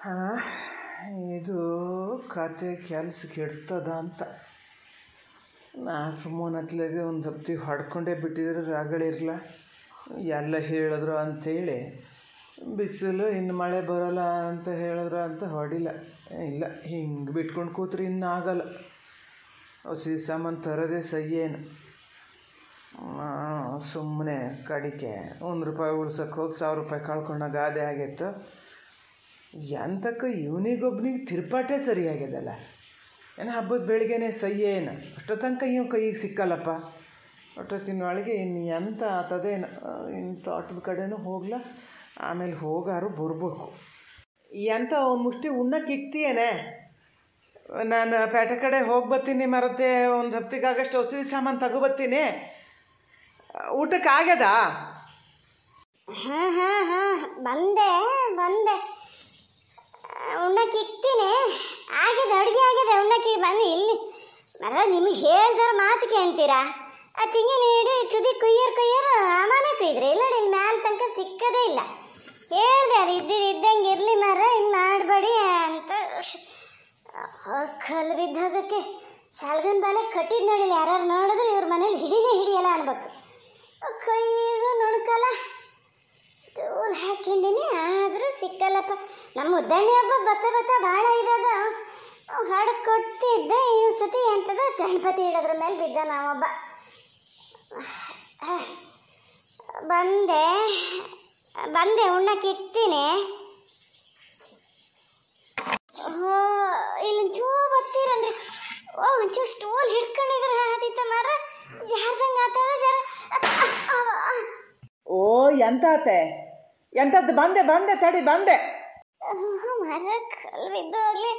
ಹಾಂ ಇದು ಕತೆ ಕೆಲ್ಸಕ್ಕೆ ಇಡ್ತದ ಅಂತ ನಾ ಸುಮ್ಮನೆ ಹತ್ಲಾಗೆ ಒಂದು ಹಪ್ತಿ ಹೊಡ್ಕೊಂಡೇ ಬಿಟ್ಟಿದ್ರೆ ರಾಗಳಿರಲ್ಲ ಎಲ್ಲ ಹೇಳಿದ್ರು ಅಂಥೇಳಿ ಬಿಸಿಲು ಇನ್ನು ಮಳೆ ಬರೋಲ್ಲ ಅಂತ ಹೇಳಿದ್ರು ಅಂತ ಹೊಡಿಲ್ಲ ಇಲ್ಲ ಹಿಂಗೆ ಬಿಟ್ಕೊಂಡು ಕೂತ್ರೆ ಇನ್ನು ಆಗಲ್ಲ ಹಸಿ ಸಾಮಾನು ತರೋದೇ ಸಹ್ಯೇನು ಸುಮ್ಮನೆ ಕಡಿಕೆ ಒಂದು ರೂಪಾಯಿ ಉಳ್ಸಕ್ಕೆ ಹೋಗಿ ಸಾವಿರ ರೂಪಾಯಿ ಕಳ್ಕೊಂಡ ಗಾದೆ ಆಗೈತು ಎಂತಕ್ಕೆ ಇವನಿಗೊಬ್ನಿಗೆ ತಿರ್ಪಾಟೆ ಸರಿಯಾಗ್ಯದಲ್ಲ ಏನು ಹಬ್ಬದ ಬೆಳಿಗ್ಗೆನೆ ಸಹ್ಯ ಏನು ಅಷ್ಟೋ ತನಕ ಇವ್ ಕೈಗೆ ಸಿಕ್ಕಲ್ಲಪ್ಪ ಒಟ್ಟೊತ್ತಿನೊಳಗೆ ಇನ್ನು ಎಂತ ಆತದೇನು ಇನ್ನು ತೋಟದ ಕಡೆನೂ ಹೋಗ್ಲ ಆಮೇಲೆ ಹೋಗಾರು ಬರ್ಬೇಕು ಎಂತ ಒಂದು ಮುಷ್ಟಿ ಉಣ್ಣಕ್ಕೆ ಇಕ್ತೀಯೇನೆ ನಾನು ಪೇಟೆ ಕಡೆ ಹೋಗಿ ಬರ್ತೀನಿ ಮರತ್ತೆ ಒಂದು ಹಪ್ತಿಗಾಗಷ್ಟು ಔಷಧಿ ಸಾಮಾನು ತಗೊಬರ್ತೀನಿ ಊಟಕ್ಕೆ ಆಗ್ಯದ ಹಾಂ ಹಾಂ ಹಾಂ ಬಂದೆ ಬಂದೆ ಉಣ್ಣಕ್ಕೆ ಇಕ್ತೀನಿ ಆಗಿದೆ ಅಡುಗೆ ಆಗಿದೆ ಉಣ್ಣಕ್ಕೆ ಬಂದು ಇಲ್ಲಿ ಮರ ನಿಮಗೆ ಹೇಳ್ದಾರ ಮಾತು ಕೇಳ್ತೀರಾ ಆ ತೆಂಗಿನ ಹಿಡಿ ತುದಿ ಕುಯ್ಯರ್ ಕುಯ್ಯರ್ ಆಮಾನೆ ಕುಯ್ದ್ರಿ ಇಲ್ಲ ನೋಡಿ ಇಲ್ಲಿ ಮ್ಯಾಲ ತನಕ ಸಿಕ್ಕದೇ ಇಲ್ಲ ಹೇಳ್ದೆ ಅದು ಇದ್ದಿದ್ದು ಇದ್ದಂಗೆ ಇರಲಿ ಮರ ಹಿಂಗೆ ಮಾಡಬೇಡಿ ಅಂತ ಕಲ್ಲು ಬಿದ್ದೋಗಕ್ಕೆ ಸಲ್ಗನ್ ಬಾಲೆ ಕಟ್ಟಿದ್ ನೋಡಿಲ್ಲ ಯಾರು ನೋಡಿದ್ರೆ ಇವ್ರ ಮನೇಲಿ ಹಿಡಿನೇ ಹಿಡಿಯಲ್ಲ ಅನ್ಬೇಕು ಕೈಗೂ ನುಣ್ಕಲ್ಲ ಸ್ಟೂಲ್ ಹಾಕೊಂಡಿನಿ ಆದರೂ ಸಿಕ್ಕಲ್ಲಪ್ಪ ನಮ್ಮ ಮುದ್ದಣ್ಣಿ ಹಬ್ಬ ಬತ್ತ ಬತ್ತ ಭಾಳ ಇದ್ದದ ಹಾಡು ಕೊಟ್ಟಿದ್ದೆ ಈ ಸತಿ ಎಂತದ ಗಣಪತಿ ಇಡೋದ್ರ ಮೇಲೆ ಬಿದ್ದ ನಾವೊಬ್ಬ ಬಂದೆ ಬಂದೆ ಉಣ್ಣಕ್ಕೆ ಇಕ್ತೀನಿ ಓ ಇಲ್ಲಿ ಜೋ ಬರ್ತೀರನ್ರಿ ಓ ಒಂಚೂರು ಸ್ಟೂಲ್ ಹಿಡ್ಕೊಂಡಿದ್ರೆ ಆದಿತ್ತ ಮರ ಜಾರ್ದಂಗೆ ಆತದ ಜರ ಓ ಎಂತ ಆತೆ ಎಂಥದ್ದು ಬಂದೆ ಬಂದೆ ತಡಿ ಬಂದೆ ಮರ ಕಲ್ಲು ಬಿದ್ದೋಗ್ಲಿ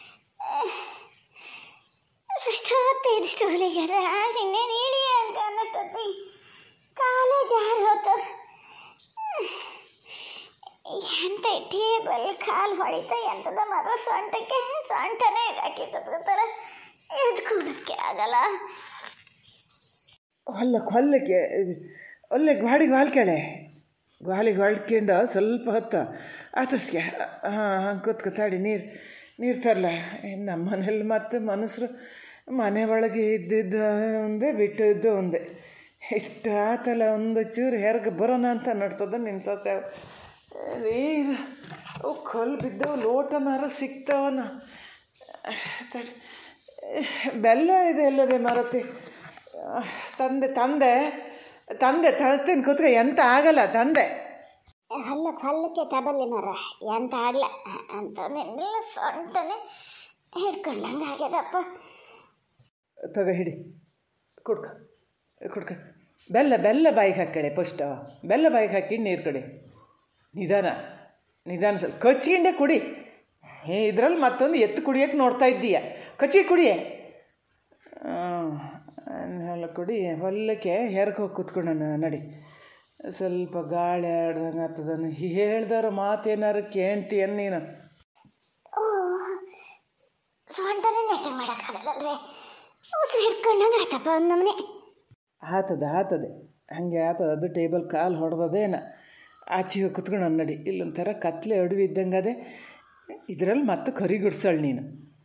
ಅಷ್ಟೊತ್ತೈದು ಸ್ಟೋಲಿಗೆ ಇನ್ನೇನು ಇಳಿ ಅಂತ ಅನ್ನಷ್ಟೊತ್ತಿಗೆ ಕಾಲೇ ಜಾರು ಹೋತು ಎಂತ ಟೇಬಲ್ ಕಾಲು ಹೊಡಿತಾ ಎಂತದ ಮರ ಸೊಂಟಕ್ಕೆ ಸೊಂಟನೇ ಇದಾಕಿರ್ತಾರೆ ಎದ್ಕೊಳಕ್ಕೆ ಆಗಲ್ಲ ಹೊಲ್ಲಕ್ಕೆ ಹೊಲ್ಲಕ್ಕೆ ಒಳ್ಳೆ ಗ್ವಾಡಿಗೆ ಹಾಲ್ಕೆಳೆ ಗ್ವಾಲಿಗೆ ಹೊಳ್ಕೊಂಡು ಸ್ವಲ್ಪ ಹೊತ್ತು ಆತರ್ಸ್ಕೆ ಹಾಂ ಹಂಗೆ ಕೂತ್ಕೊ ತಡಿ ನೀರು ನೀರು ತರಲ ನಮ್ಮ ಮನೇಲಿ ಮತ್ತೆ ಮನುಷ್ಯರು ಮನೆ ಒಳಗೆ ಇದ್ದಿದ್ದು ಒಂದೇ ಬಿಟ್ಟಿದ್ದು ಒಂದೇ ಇಷ್ಟ ಆತಲ್ಲ ಒಂದು ಚೂರು ಹೆರ್ಗೆ ಬರೋಣ ಅಂತ ನಡ್ತದ ನಿನ್ನ ಸೊಸೆ ನೀರು ಅವು ಕಲ್ಲು ಬಿದ್ದವು ಲೋಟ ಮಾರ ಸಿಗ್ತಾವನ ತಡಿ ಬೆಲ್ಲ ಇದೆ ಎಲ್ಲದೆ ಮರತಿ ತಂದೆ ತಂದೆ ತಂದೆ ತರ್ತೀನಿ ಕೂತ್ಕೊ ಎಂತ ಆಗಲ್ಲ ತಂದೆ ಹಲ್ಲ ಹಲ್ಲಕ್ಕೆ ತಬಲ್ಲಿ ಮರ ಎಂತ ಆಗಲ್ಲ ಅಂತ ನಿನ್ನೆಲ್ಲ ಸೊಂಟನೆ ಹಿಡ್ಕೊಂಡಂಗೆ ಆಗ್ಯದಪ್ಪ ತಗೋ ಹಿಡಿ ಕುಡ್ಕ ಕುಡ್ಕ ಬೆಲ್ಲ ಬೆಲ್ಲ ಬಾಯಿಗೆ ಹಾಕಡೆ ಫಸ್ಟ್ ಬೆಲ್ಲ ಬಾಯಿಗೆ ಹಾಕಿ ನೀರು ಕಡೆ ನಿಧಾನ ನಿಧಾನ ಸ್ವಲ್ಪ ಕಚ್ಚಿಂಡೆ ಕುಡಿ ಏ ಇದ್ರಲ್ಲಿ ಮತ್ತೊಂದು ಎತ್ತು ಕುಡಿಯೋಕೆ ನೋಡ್ತಾ ಇದ್ದೀಯ ಕಚ್ಚಿ ಕುಡಿಯೇ ಹೊಲ ಕುಡಿ ಹೊಲಕ್ಕೆ ಹೆರ್ಗೆ ಹೋಗಿ ಕೂತ್ಕೊಳ್ಳೋಣ ನಡಿ ಸ್ವಲ್ಪ ಗಾಳಿ ಆಡ್ದಂಗೆ ಆಗ್ತದನು ಹೇಳ್ದಾರ ಮಾತೇನಾರು ಕೇಳ್ತೀಯನ್ ನೀನು ಓ ಸೊಂಟನೆ ನೆಟ್ಟ ಮಾಡೋಕ್ಕಾಗಲ್ಲಲ್ರಿ ಉಸಿರು ಹಿಡ್ಕೊಂಡಂಗೆ ಆಯ್ತಪ್ಪ ಒಂದು ನಮನೆ ಆತದ ಆತದೆ ಹಾಗೆ ಆತದ ಅದು ಟೇಬಲ್ ಕಾಲು ಹೊಡೆದದೇನ ಆಚೆಗೆ ಕುತ್ಕೊಂಡು ನಡಿ ಇಲ್ಲೊಂಥರ ಕತ್ಲೆ ಅಡವಿ ಇದ್ದಂಗೆ ಅದೇ ಇದರಲ್ಲಿ ಮತ್ತೆ ಕರಿಗುಡ್ಸಳು ನೀನು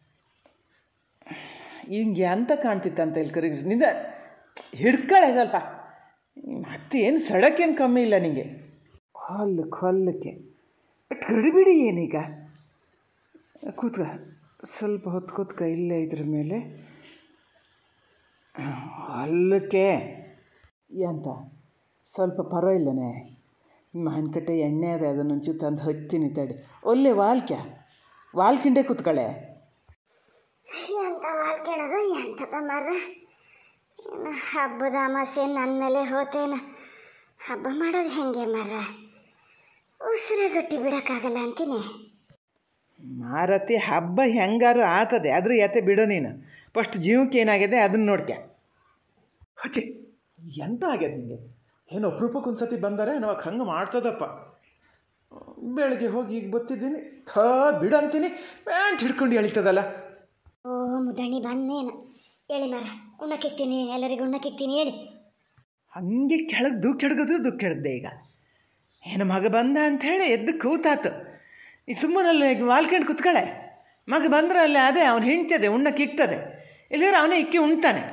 ಹಿಂಗೆ ಅಂತ ಕಾಣ್ತಿತ್ತಂತ ಇಲ್ಲಿ ಕರಿಗುಡ್ಸ್ ನಿಂದ ಹಿಡ್ಕಳೆ ಸ್ವಲ್ಪ ಮತ್ತೇನು ಸಡಕ್ಕೇನು ಕಮ್ಮಿ ಇಲ್ಲ ನಿಂಗೆ ಹೊಲ್ಲಕ್ಕೆ ಹೊಲ್ಲಕ್ಕೆ ಬಟ್ ಕಡಿಬಿಡಿ ಏನೀಗ ಕೂತ್ಕ ಸ್ವಲ್ಪ ಹೊತ್ತು ಕೂತ್ಕ ಇಲ್ಲೇ ಇದ್ರ ಮೇಲೆ ಹೊಲ್ಲಕ್ಕೆ ಎಂತ ಸ್ವಲ್ಪ ಪರವಾಗಿಲ್ಲನೇ ಮಾವಿನಕಟ್ಟೆ ಎಣ್ಣೆ ಅದೇ ಅದನ್ನು ಒಂಚೂರು ತಂದು ಹಚ್ತೀನಿ ತಡಿ ಒಳ್ಳೆ ವಾಲ್ಕ್ಯ ವಾಲ್ಕಿಂಡೆ ಕೂತ್ಕಳೆ ಎಂತ ಮಾಡ್ಕೊಳೋದು ಎಂತದ ಮರ ಇನ್ನು ಹಬ್ಬದ ಅಮಾಸೆ ನನ್ನ ಮೇಲೆ ಹೋತೇನ ಹಬ್ಬ ಮಾಡೋದು ಹೆಂಗೆ ಮರ ಉಸಿರೇ ಗಟ್ಟಿ ಬಿಡೋಕ್ಕಾಗಲ್ಲ ಅಂತೀನಿ ಮಾರತಿ ಹಬ್ಬ ಹೆಂಗಾರು ಆತದೆ ಅದ್ರ ಯಾತೆ ಬಿಡು ನೀನು ಫಸ್ಟ್ ಜೀವಕ್ಕೆ ಏನಾಗಿದೆ ಅದನ್ನ ನೋಡ್ಕ್ಯ ಹಚ್ಚಿ ಎಂತ ಆಗ್ಯದ ನಿಂಗೆ ಏನು ಅಪರೂಪಕ್ಕೆ ಒಂದು ಸತಿ ಬಂದರೆ ನಾವು ಹಂಗೆ ಮಾಡ್ತದಪ್ಪ ಬೆಳಗ್ಗೆ ಹೋಗಿ ಈಗ ಬತ್ತಿದ್ದೀನಿ ಥಾ ಬಿಡು ಅಂತೀನಿ ಪ್ಯಾಂಟ್ ಹಿಡ್ಕೊಂಡು ಎಳಿತದಲ್ಲ ಓ ಮುದಣಿ ಬಂದೇನು ಹೇಳಿ ಮರ ಉಣ್ಣಕ್ಕಿಕ್ತೀನಿ ಎಲ್ಲರಿಗೂ ಉಣ್ಣಕ್ಕಿಕ್ತೀನಿ ಹೇಳಿ ಹಂಗೆ ಕೆಳಗೆ ದುಃಖ ಹಿಡ್ಗಿದ್ರು ದುಃಖ ಹಿಡ್ದೆ ಈಗ ಏನು ಮಗ ಬಂದ ಅಂಥೇಳಿ ಎದ್ದು ಕೂತಾತು ಈ ಸುಮ್ಮನಲ್ಲಿ ವಾಲ್ಕೊಂಡು ಕುತ್ಕಳೆ ಮಗ ಬಂದ್ರೆ ಅಲ್ಲಿ ಅದೇ ಅವ್ನು ಹಿಂಡ್ತದೆ ಉಣ್ಣಕ್ಕೆ ಇಕ್ತದೆ ಇಲ್ಲಿದ್ರೆ ಅವನೇ ಇಕ್ಕಿ ಉಣ್ತಾನೆ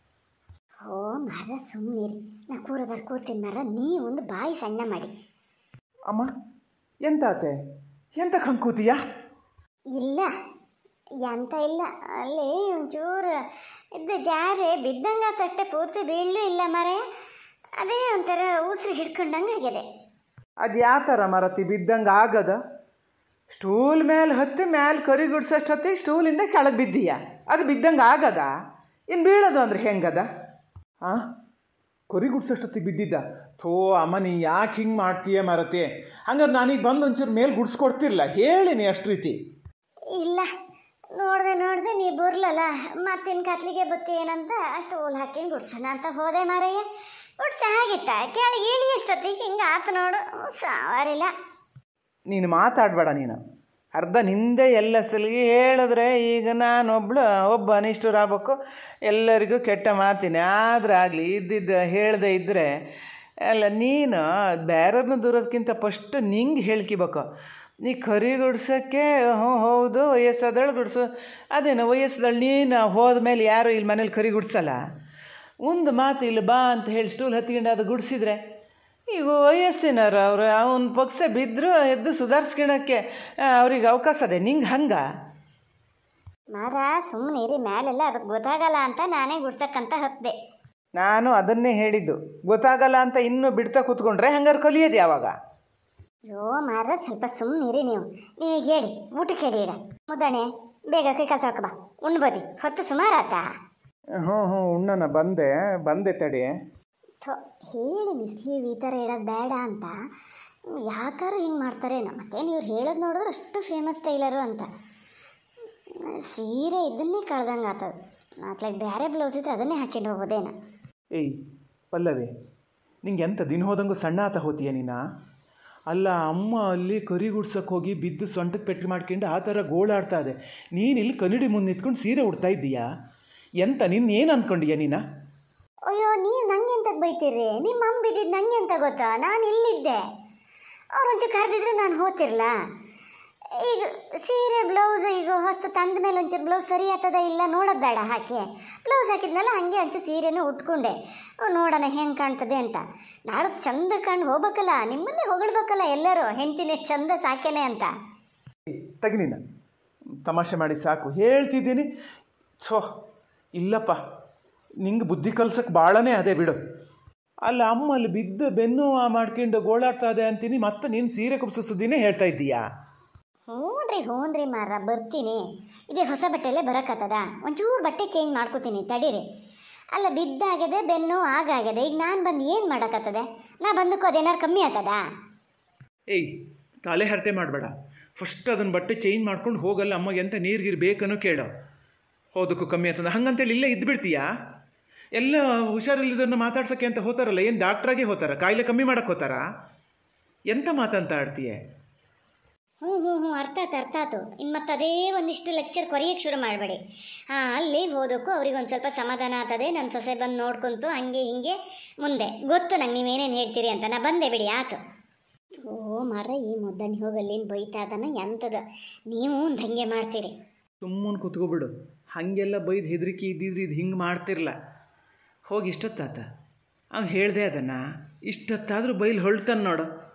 ಓ ಮರ ಸುಮ್ಮನಿರಿ ನಾ ಕೂರದಾರ ಕೂರ್ತೀನಿ ಮರ ನೀವು ಒಂದು ಬಾಯಿ ಸಣ್ಣ ಮಾಡಿ ಅಮ್ಮ ಎಂತ ಆತೆ ಎಂತಕ್ಕೆ ಹಂಗೆ ಕೂತೀಯಾ ಇಲ್ಲ ಎಂತ ಇಲ್ಲ ಅಲ್ಲಿ ಒಂಚೂರು ಇದ್ದ ಜಾರೆ ಬಿದ್ದಂಗಾತಷ್ಟೇ ಪೂರ್ತಿ ಬೀಳಲೂ ಇಲ್ಲ ಮರ ಅದೇ ಒಂಥರ ಉಸಿರು ಹಿಡ್ಕೊಂಡಂಗೆ ಆಗಿದೆ ಅದು ಯಾವ ಥರ ಮರತಿ ಬಿದ್ದಂಗೆ ಆಗದ ಸ್ಟೂಲ್ ಮೇಲೆ ಹತ್ತಿ ಮೇಲೆ ಕರಿ ಗುಡ್ಸೋಷ್ಟೊತ್ತಿ ಸ್ಟೂಲಿಂದ ಕೆಳಗೆ ಬಿದ್ದೀಯ ಅದು ಬಿದ್ದಂಗೆ ಆಗದ ಇನ್ನು ಬೀಳೋದು ಅಂದ್ರೆ ಹೆಂಗದ ಹಾಂ ಕರಿ ಗುಡ್ಸೋಷ್ಟೊತ್ತಿಗೆ ಬಿದ್ದಿದ್ದ ಥೋ ಅಮ್ಮ ನೀ ಯಾಕೆ ಹಿಂಗೆ ಮಾಡ್ತೀಯ ಮರತಿ ಹಂಗಾರೆ ನಾನೀಗ ಬಂದು ಒಂಚೂರು ಮೇಲೆ ಗುಡ್ಸ್ಕೊಡ್ತಿರ್ಲ ಹೇಳಿನಿ ಅಷ್ಟು ರೀತಿ ಇಲ್ಲ ನೋಡ್ದೆ ನೋಡ್ದೆ ನೀ ಬರ್ಲಲ್ಲ ಮತ್ತಿನ ಕತ್ಲಿಗೆ ಬತ್ತಿ ಏನಂತ ಅಷ್ಟು ಓಲ್ ಹಾಕಿಂದು ಗುಡ್ಸೋಣ ಅಂತ ಹೋದೆ ಮಾರಯ್ಯ ಗುಡ್ಸ ಆಗಿತ್ತ ಕೆಳಗೆ ಇಳಿ ಎಷ್ಟೊತ್ತಿಗೆ ಹಿಂಗೆ ಆತು ನೋಡು ಸಾವಾರಿಲ್ಲ ನೀನು ಮಾತಾಡಬೇಡ ನೀನು ಅರ್ಧ ನಿಂದೆ ಎಲ್ಲ ಸಲಿಗೆ ಹೇಳಿದ್ರೆ ಈಗ ನಾನೊಬ್ಳು ಒಬ್ಬ ಅನಿಷ್ಠರಾಗಬೇಕು ಎಲ್ಲರಿಗೂ ಕೆಟ್ಟ ಮಾತಿನಿ ಆದ್ರೆ ಆಗಲಿ ಇದ್ದಿದ್ದು ಹೇಳದೆ ಇದ್ದರೆ ಅಲ್ಲ ನೀನು ಬೇರೆಯವ್ರನ್ನ ದೂರೋದಕ್ಕಿಂತ ಫಸ್ಟ್ ನಿಂಗೆ ಹೇಳ್ಕಿಬೇಕು ನೀ ಕರಿ ಗುಡ್ಸೋಕ್ಕೆ ಹ್ಞೂ ಹೌದು ವಯಸ್ಸಾದಳು ಗುಡ್ಸು ಅದೇನು ವಯಸ್ಸದಳು ನೀನು ಹೋದ ಮೇಲೆ ಯಾರು ಇಲ್ಲಿ ಮನೇಲಿ ಕರಿ ಗುಡ್ಸಲ್ಲ ಒಂದು ಮಾತು ಇಲ್ಲಿ ಬಾ ಅಂತ ಹೇಳಿ ಸ್ಟೂಲ್ ಹತ್ಕೊಂಡು ಅದು ಗುಡಿಸಿದ್ರೆ ಈಗ ವಯಸ್ಸಿನವ್ರು ಅವರು ಅವನ ಪಕ್ಷ ಬಿದ್ದರೂ ಎದ್ದು ಸುಧಾರಿಸ್ಕೊಳಕ್ಕೆ ಅವ್ರಿಗೆ ಅವಕಾಶ ಅದೇ ನಿಂಗೆ ಹಂಗ ಮರ ಸುಮ್ಮನೆ ಇರಿ ಮೇಲೆಲ್ಲ ಅದಕ್ಕೆ ಗೊತ್ತಾಗಲ್ಲ ಅಂತ ನಾನೇ ಗುಡ್ಸಕ್ಕಂತ ಹತ್ತಿದೆ ನಾನು ಅದನ್ನೇ ಹೇಳಿದ್ದು ಗೊತ್ತಾಗಲ್ಲ ಅಂತ ಇನ್ನೂ ಬಿಡ್ತಾ ಕೂತ್ಕೊಂಡ್ರೆ ಹಂಗಾರೆ ಕಲಿಯೋದು ಯಾವಾಗ ಅಯ್ಯೋ ಮಾರ ಸ್ವಲ್ಪ ಸುಮ್ಮನಿರಿ ನೀವು ನೀವೀಗ ಹೇಳಿ ಊಟಕ್ಕೆ ಹೇಳಿ ಈಗ ಮುದ್ದಣೆ ಬೇಗ ಕೈ ಕಾಲು ತೊಳ್ಕೊ ಬಾ ಉಣ್ಬೋದಿ ಹೊತ್ತು ಸುಮಾರು ಆತಾ ಹ್ಞೂ ಹ್ಞೂ ಉಣ್ಣನ ಬಂದೆ ಬಂದೆ ತಡಿ ಥೋ ಹೇಳಿ ನಿಸ್ಲೀವ್ ಈ ಥರ ಹೇಳೋದು ಬೇಡ ಅಂತ ಯಾಕಾರು ಹಿಂಗೆ ಮಾಡ್ತಾರೇನೋ ಮತ್ತೇನು ಇವ್ರು ಹೇಳೋದು ನೋಡಿದ್ರೆ ಅಷ್ಟು ಫೇಮಸ್ ಟೈಲರು ಅಂತ ಸೀರೆ ಇದನ್ನೇ ಕಳ್ದಂಗೆ ಆತದ ಅತ್ಲಾಗ ಬೇರೆ ಬ್ಲೌಸ್ ಇದ್ರೆ ಅದನ್ನೇ ಹಾಕೊಂಡು ಹೋಗೋದೇನ ಏಯ್ ಪಲ್ಲವಿ ನಿಂಗೆ ಎಂತ ದಿನ ಹೋದಂಗೂ ಸಣ್ಣ ಆತ ಹೋತೀಯ ನೀನ ಅಲ್ಲ ಅಮ್ಮ ಅಲ್ಲಿ ಕರಿ ಗುಡ್ಸಕ್ಕೆ ಹೋಗಿ ಬಿದ್ದು ಸೊಂಟಕ್ಕೆ ಪೆಟ್ಟು ಮಾಡ್ಕೊಂಡು ಆ ಥರ ಗೋಳಾಡ್ತಾ ಇದೆ ನೀನು ಇಲ್ಲಿ ಕನ್ನಡಿ ಮುಂದೆ ನಿಂತ್ಕೊಂಡು ಸೀರೆ ಉಡ್ತಾ ಇದ್ದೀಯಾ ಎಂತ ನಿನ್ನ ಏನು ಅಂದ್ಕೊಂಡೀಯ ನೀನ ಅಯ್ಯೋ ನೀವು ನಂಗೆ ಎಂತಕ್ಕೆ ಬೈತೀರಿ ನಿಮ್ಮ ಅಮ್ಮ ಬಿದ್ದಿದ್ದು ನಂಗೆ ಅಂತ ಗೊತ್ತಾ ನಾನು ಇಲ್ಲಿದ್ದೆ ಅವ್ರು ಒಂಚೂರು ಕರೆದಿದ್ರೆ ನಾನು ಹೋತಿರ್ಲ ಈಗ ಸೀರೆ ಬ್ಲೌಸ್ ಈಗ ಹೊಸ್ತು ತಂದ ಮೇಲೆ ಒಂಚೂರು ಬ್ಲೌಸ್ ಸರಿ ಆಗ್ತದ ಇಲ್ಲ ನೋಡೋದು ಬೇಡ ಹಾಕಿ ಬ್ಲೌಸ್ ಹಾಕಿದ್ನಲ್ಲ ಹಂಗೆ ಒಂಚೂರು ಸೀರೆನೂ ಉಟ್ಕೊಂಡೆ ಅವ್ ನೋಡೋಣ ಹೆಂಗೆ ಕಾಣ್ತದೆ ಅಂತ ನಾಳೆ ಚಂದ ಕಂಡು ಹೋಗ್ಬೇಕಲ್ಲ ನಿಮ್ಮನ್ನೇ ಹೊಗಳ್ಬೇಕಲ್ಲ ಎಲ್ಲರೂ ಹೆಂಡ್ತಿನ ಎಷ್ಟು ಚಂದ ಸಾಕ್ಯಾನೆ ಅಂತ ತೆಗಿ ನೀನು ತಮಾಷೆ ಮಾಡಿ ಸಾಕು ಹೇಳ್ತಿದ್ದೀನಿ ಸೊ ಇಲ್ಲಪ್ಪ ನಿಂಗೆ ಬುದ್ಧಿ ಕಲ್ಸಕ್ಕೆ ಭಾಳನೇ ಅದೇ ಬಿಡು ಅಲ್ಲ ಅಮ್ಮ ಅಲ್ಲಿ ಬಿದ್ದು ಬೆನ್ನು ಮಾಡ್ಕೊಂಡು ಗೋಳಾಡ್ತಾ ಇದೆ ಅಂತೀನಿ ಮತ್ತೆ ನೀನು ಸೀರೆ ಕುಪ್ಸೋ ಸುದ್ದಿನೇ ಹೇಳ್ತಾ ಇದ್ದೀಯಾ ಹ್ಞೂನ್ರಿ ಹ್ಞೂನ್ರಿ ಮಾರ ಬರ್ತೀನಿ ಇದೇ ಹೊಸ ಬಟ್ಟೆಯಲ್ಲೇ ಬರೋಕ್ಕತ್ತದ ಒಂಚೂರು ಬಟ್ಟೆ ಚೇಂಜ್ ಮಾಡ್ಕೋತೀನಿ ತಡೀರಿ ಅಲ್ಲ ಬಿದ್ದಾಗಿದೆ ಬೆನ್ನು ಆಗಾಗಿದೆ ಈಗ ನಾನು ಬಂದು ಏನು ಮಾಡೋಕ್ಕತ್ತದೆ ನಾ ಬಂದಕ್ಕೂ ಅದೇನಾರು ಕಮ್ಮಿ ಆಗ್ತದಾ ಏಯ್ ತಲೆ ಹರಟೆ ಮಾಡಬೇಡ ಫಸ್ಟ್ ಅದನ್ನ ಬಟ್ಟೆ ಚೇಂಜ್ ಮಾಡ್ಕೊಂಡು ಹೋಗಲ್ಲ ಅಮ್ಮಗೆ ಎಂತ ನೀರ್ಗಿರು ಬೇಕನ್ನೋ ಕೇಳು ಹೋದಕ್ಕೂ ಕಮ್ಮಿ ಆಗ್ತದೆ ಹಂಗಂತೇಳಿ ಇಲ್ಲೇ ಇದ್ಬಿಡ್ತೀಯಾ ಎಲ್ಲ ಹುಷಾರಿಲ್ಲದನ್ನ ಮಾತಾಡ್ಸೋಕ್ಕೆ ಅಂತ ಹೋತಾರಲ್ಲ ಏನು ಡಾಕ್ಟ್ರಾಗೆ ಹೋತಾರ ಕಾಯಿಲೆ ಕಮ್ಮಿ ಮಾಡಕ್ಕೆ ಹೋತಾರಾ ಎಂತ ಮಾತಂತ ಆಡ್ತೀಯ ಹ್ಞೂ ಹ್ಞೂ ಹ್ಞೂ ಅರ್ಥ ಆಯ್ತು ಅರ್ಥ ಆಯ್ತು ಇನ್ನು ಮತ್ತೆ ಅದೇ ಒಂದಿಷ್ಟು ಲೆಕ್ಚರ್ ಕೊರಿಯಕ್ಕೆ ಶುರು ಮಾಡಬೇಡಿ ಹಾಂ ಅಲ್ಲಿ ಓದೋಕ್ಕೂ ಅವ್ರಿಗೆ ಒಂದು ಸ್ವಲ್ಪ ಸಮಾಧಾನ ಆಗ್ತದೆ ನನ್ನ ಸೊಸೆ ಬಂದು ನೋಡ್ಕೊಂತು ಹಂಗೆ ಹಿಂಗೆ ಮುಂದೆ ಗೊತ್ತು ನಂಗೆ ನೀವೇನೇನು ಹೇಳ್ತೀರಿ ಅಂತ ನಾ ಬಂದೆ ಬಿಡಿ ಆತು ಓ ಮರ ಈ ಮುದ್ದಣ್ಣಿ ಹೋಗಲ್ಲಿ ಏನು ಬೈತಾ ಅದನ್ನ ಎಂಥದ ನೀವು ಒಂದು ಹಂಗೆ ಮಾಡ್ತೀರಿ ಸುಮ್ಮನೆ ಕುತ್ಕೊಬಿಡು ಹಾಗೆಲ್ಲ ಬೈದು ಹೆದರಿಕೆ ಇದ್ದಿದ್ರೆ ಇದು ಹಿಂಗೆ ಮಾಡ್ತಿರ್ಲ ಹೋಗಿ ಇಷ್ಟೊತ್ತಾತ ಅವ್ನು ಹೇಳ್ದೆ ಅದನ್ನು ಇಷ್ಟೊತ್ತಾದರೂ ಬೈಲ್ ಹೊಳ್ತಾನೆ ನೋಡು